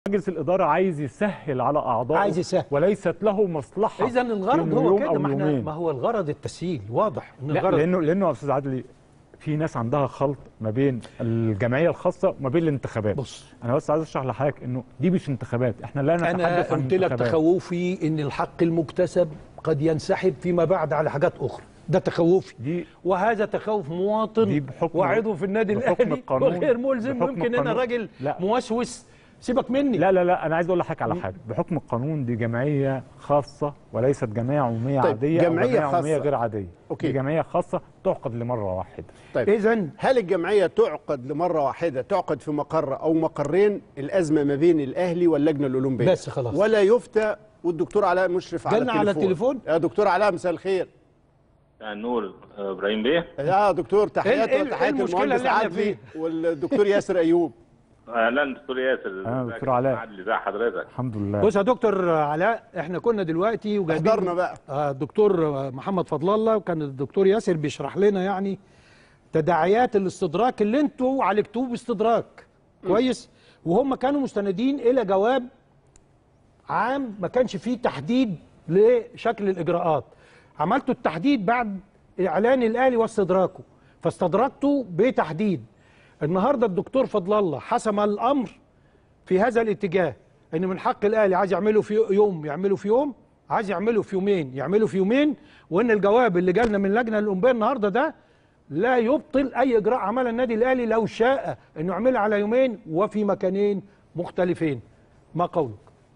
مجلس الاداره عايز يسهل على اعضائه عايز يسهل. وليست له مصلحه اذا الغرض في هو يوم كده أو ما احنا يومين. ما هو الغرض التسهيل واضح ان لا الغرض لانه لانه يا استاذ عدلي في ناس عندها خلط ما بين الجمعيه الخاصه وما بين الانتخابات بص انا بس عايز اشرح لحضرتك انه دي مش انتخابات احنا لا انا نتحدث عن قلت لك انتخابات تخوفي ان الحق المكتسب قد ينسحب فيما بعد على حاجات اخرى ده تخوفي دي وهذا تخوف مواطن دي بحكم- وعضو في النادي بحكم الاهلي القانون- وغير ملزم بحكم ويمكن انا القانون. راجل لا. موسوس سيبك مني لا لا لا انا عايز اقول لحضرتك على حاجه بحكم القانون دي جمعيه خاصه وليست جمعيه عموميه طيب، عاديه جمعية او جمعيه عموميه خاصة. غير عاديه أوكي. دي جمعيه خاصه تعقد لمره واحده طيب اذا هل الجمعيه تعقد لمره واحده تعقد في مقر او مقرين الازمه ما بين الاهلي واللجنه الاولمبيه بس خلاص. ولا يفتى والدكتور علاء مشرف على جالنا على التليفون؟ يا دكتور علاء مساء الخير النور ابراهيم بيه يا دكتور إيه- تحياتي إيه- إيه وتحيات المشكلة المهندس اللي إحنا عدلي فيها؟ والدكتور ياسر ايوب اهلا دكتور ياسر أهلا ازيك دكتور يا علاء. عادل ازي حضرتك الحمد لله بص يا دكتور علاء احنا كنا دلوقتي وجايبين احضرنا بقى. آه، الدكتور محمد فضل الله وكان الدكتور ياسر بيشرح لنا يعني تداعيات الاستدراك اللي انتوا عالجتوه باستدراك كويس وهم كانوا مستندين الى جواب عام ما كانش فيه تحديد لشكل الاجراءات عملتوا التحديد بعد اعلان الاهلي واستدراكه فاستدركتوا بتحديد النهارده الدكتور فضل الله حسم الامر في هذا الاتجاه ان من حق الاهلي عايز يعمله في يوم يعمله في يوم عايز يعمله في يومين يعمله في يومين وان الجواب اللي جالنا من اللجنه الاولمبيه النهارده ده لا يبطل اي اجراء عمل النادي الاهلي لو شاء انه يعملها على يومين وفي مكانين مختلفين ما قولك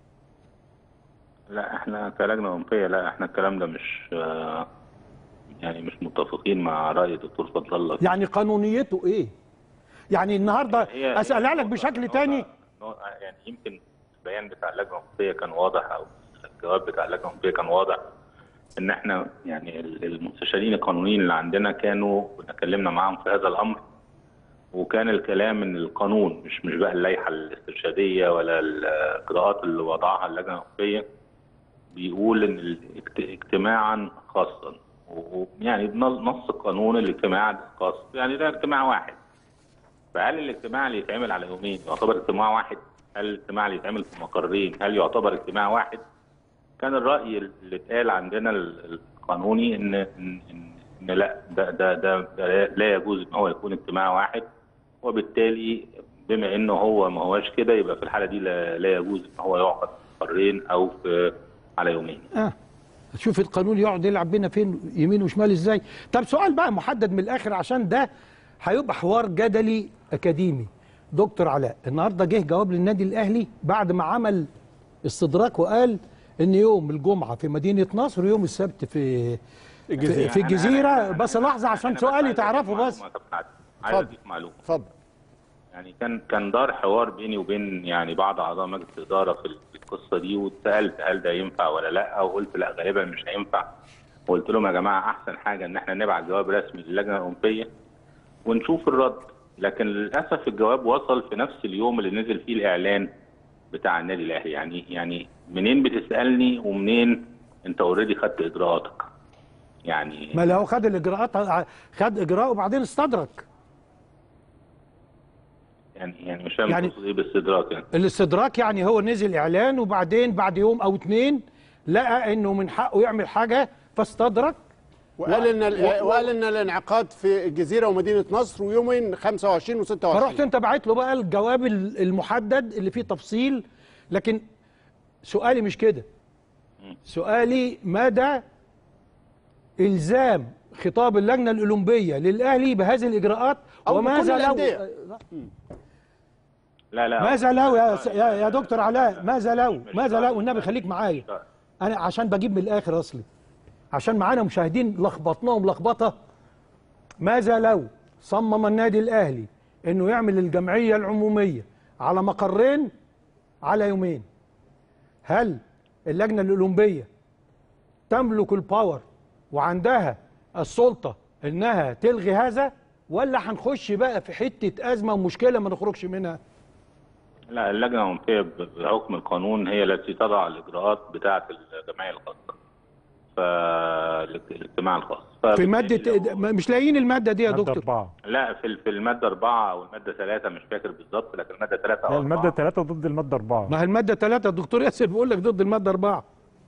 لا احنا كلجنه اولمبيه لا احنا الكلام ده مش آه، يعني مش متفقين مع راي الدكتور فضل الله يعني قانونيته ايه يعني النهارده هي- اسالها هي لك نقطة- بشكل نقطة- تاني نقطة- يعني يمكن البيان بتاع اللجنه الاولمبيه كان واضح او الجواب بتاع اللجنه الاولمبيه كان واضح ان احنا يعني ال- المستشارين القانونيين اللي عندنا كانوا كنا اتكلمنا معاهم في هذا الامر وكان الكلام ان القانون مش مش بقى اللائحه الاسترشاديه ولا الاجراءات اللي وضعها اللجنه الاولمبيه بيقول ان الاجت- اجتماعا خاصا ويعني نص القانون الاجتماع خاص يعني ده اجتماع واحد فهل الاجتماع اللي يتعمل على يومين يعتبر اجتماع واحد؟ هل الاجتماع اللي يتعمل في مقرين هل يعتبر اجتماع واحد؟ كان الرأي اللي اتقال عندنا ال- القانوني ان ان ان, إن لا ده ده ده, ده لا يجوز ان هو يكون اجتماع واحد وبالتالي بما انه هو ما هوش كده يبقى في الحاله دي لا, لا يجوز ان هو يعقد في مقرين او في على يومين. اه شوف القانون يقعد يلعب بينا فين يمين وشمال ازاي طب سؤال بقى محدد من الاخر عشان ده هيبقى حوار جدلي اكاديمي دكتور علاء النهارده جه جواب للنادي الاهلي بعد ما عمل استدراك وقال ان يوم الجمعه في مدينه نصر ويوم السبت في الجزيرة. في, في أنا- الجزيره أنا- بس أنا- لحظه عشان أنا بس سؤالي عايز أديك تعرفوا بس معلومة يا كابتن عادل. عايز اتفضل. اديك معلومه اتفضل يعني كان كان دار حوار بيني وبين يعني بعض اعضاء مجلس الاداره في في القصه دي واتسالت هل ده ينفع ولا لا وقلت لا غالبا مش هينفع وقلت لهم يا جماعه احسن حاجه ان احنا نبعت جواب رسمي للجنه الاولمبيه ونشوف الرد لكن للاسف الجواب وصل في نفس اليوم اللي نزل فيه الاعلان بتاع النادي الاهلي يعني يعني منين بتسالني ومنين انت اوريدي خدت اجراءاتك يعني ما لو خد الاجراءات خد اجراء وبعدين استدرك يعني يعني مش فاهم يعني- يعني ايه باستدراك يعني الاستدراك يعني هو نزل اعلان وبعدين بعد يوم او اتنين لقى انه من حقه يعمل حاجه فاستدرك وقال ان ال- و- وقال ان الانعقاد في الجزيره ومدينه نصر ويومين 25 و26 فرحت انت بعت له بقى الجواب ال- المحدد اللي فيه تفصيل لكن سؤالي مش كده سؤالي مدى الزام خطاب اللجنه الاولمبيه للاهلي بهذه الاجراءات أو وماذا بكل لو الأندية. لا لا ماذا لو يا س- يا, يا دكتور علاء ماذا لو مش ماذا شرط. لو والنبي خليك معايا مش شرط. انا عشان بجيب من الاخر اصلي عشان معانا مشاهدين لخبطناهم لخبطه ماذا لو صمم النادي الاهلي انه يعمل الجمعيه العموميه على مقرين على يومين هل اللجنه الاولمبيه تملك الباور وعندها السلطه انها تلغي هذا ولا هنخش بقى في حته ازمه ومشكله ما نخرجش منها لا اللجنة الأولمبية ب- بحكم القانون هي التي تضع الإجراءات بتاعة الجمعية الخاصة فالاجتماع الخاص في فبالتالي ماده لو- مش لاقيين الماده دي يا مادة دكتور أربعة لا في ال- في الماده اربعه او الماده ثلاثه مش فاكر بالظبط لكن الماده ثلاثه لا او المادة أربعة. ثلاثة ضد المادة أربعة ما هي الماده 3 الدكتور ياسر بيقول لك ضد الماده 4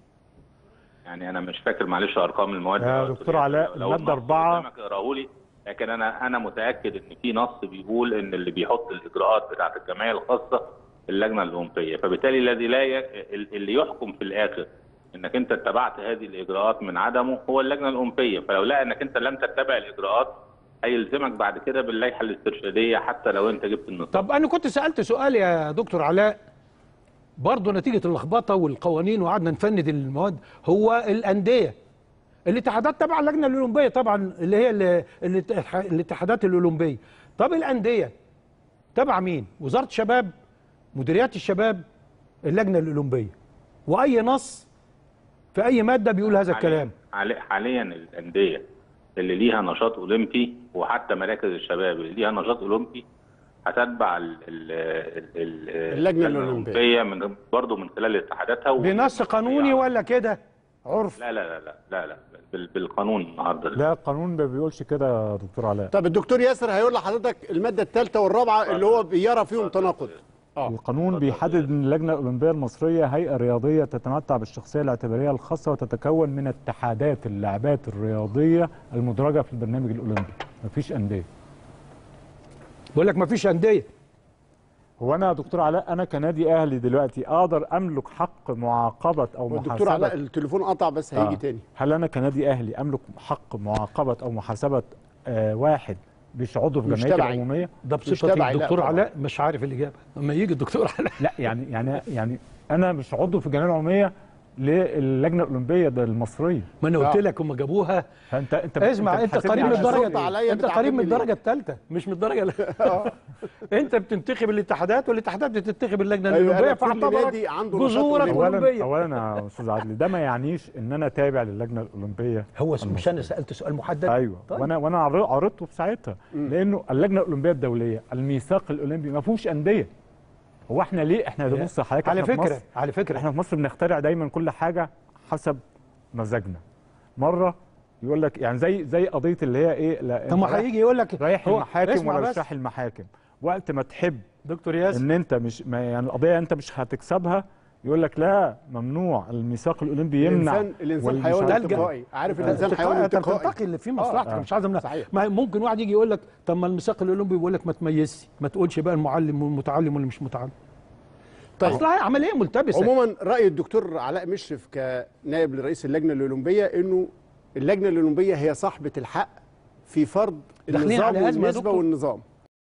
يعني انا مش فاكر معلش ارقام المواد يا لو- دكتور لو- علاء، لو المادة النص أربعة- قدامك اقراه لي لكن انا انا متاكد ان في نص بيقول ان اللي بيحط الاجراءات بتاعه الجمعيه الخاصه اللجنه الاولمبيه فبالتالي الذي لا ي... اللي يحكم في الاخر انك انت اتبعت هذه الاجراءات من عدمه هو اللجنه الاولمبيه فلو لقى انك انت لم تتبع الاجراءات هيلزمك بعد كده باللائحه الاسترشاديه حتى لو انت جبت النصاب طب انا كنت سالت سؤال يا دكتور علاء برضه نتيجه اللخبطه والقوانين وقعدنا نفند المواد هو الانديه الاتحادات تبع اللجنه الاولمبيه طبعا اللي هي ال- الاتح- الاتحادات الاولمبيه طب الانديه تبع مين وزاره الشباب مديريات الشباب اللجنه الاولمبيه واي نص في اي ماده بيقول هذا الكلام حاليا, حاليا الانديه اللي ليها نشاط اولمبي وحتى مراكز الشباب اللي ليها نشاط اولمبي هتتبع ال ال ال اللجنة الأولمبية. من برضه من خلال اتحاداتها و- بنص قانوني ولا كده عرف لا لا لا لا لا, لا بال- بالقانون النهارده لا القانون ما بيقولش كده يا دكتور علاء طب الدكتور ياسر هيقول لحضرتك الماده الثالثه والرابعه اللي هو بيرى فيهم تناقض اه القانون بيحدد ان اللجنه الاولمبيه المصريه هيئه رياضيه تتمتع بالشخصيه الاعتباريه الخاصه وتتكون من اتحادات اللاعبات الرياضيه المدرجه في البرنامج الاولمبي مفيش انديه بقول لك مفيش انديه هو انا يا دكتور علاء انا كنادي اهلي دلوقتي اقدر املك حق معاقبه او والدكتور محاسبه علاء التليفون قطع بس هيجي آه. تاني هل انا كنادي اهلي املك حق معاقبه او محاسبه آه واحد مش عضو في مش جمعيتي تبعي. العموميه ده مش بصفتي تبعي، لا الدكتور طبعا. علاء مش عارف الاجابه لما يجي الدكتور علاء لا يعني يعني يعني انا مش عضو في الجمعيه العموميه للجنه الاولمبيه ده المصريه ما انا قلت آه. لك هم جابوها فانت انت اسمع انت بتحاسبني قريب من على الدرجه صوت عليا انت قريب بتعاتبني من ليه؟ الدرجه الثالثه مش من الدرجه ال- انت بتنتخب الاتحادات والاتحادات بتنتخب اللجنه أيوة، الاولمبيه أنا كل فاعتبرك نادي عنده نشاط جذورك أولمبي. اولا اولمبيه اولا يا استاذ عدلي ده ما يعنيش ان انا تابع للجنه الاولمبيه هو اسمه مش انا سالت سؤال محدد ايوه طيب. وانا وانا عر- عرضته في ساعتها لانه اللجنه الاولمبيه الدوليه الميثاق الاولمبي ما فيهوش انديه هو احنا ليه احنا ده بص حضرتك على احنا في فكره مصر على فكره احنا في مصر بنخترع دايما كل حاجه حسب مزاجنا مره يقول لك يعني زي زي قضيه اللي هي ايه لا طب ما أنت رايح- هيجي يقول لك رايح هو- المحاكم اسمع ولا بس. مش رايح المحاكم وقت ما تحب دكتور ياسر ان انت مش ما يعني القضيه انت مش هتكسبها يقول لك لا ممنوع الميثاق الاولمبي يمنع الانسان الانسان والمش حيوان عارف- انتقائي عارف الانسان انتقائي- حيوان انت انتقائي بتنتقي اللي فيه مصلحتك آه. مش عايز امنع صحيح. ما ممكن واحد يجي يقول لك طب ما الميثاق الاولمبي بيقول لك ما تميزش ما تقولش بقى المعلم والمتعلم واللي مش متعلم طيب اصلها عمليه ملتبسه عموما راي الدكتور علاء مشرف كنائب لرئيس اللجنه الاولمبيه انه اللجنه الاولمبيه هي صاحبه الحق في فرض داخلين النظام على أزمة يا والنسبه دكتور. والنظام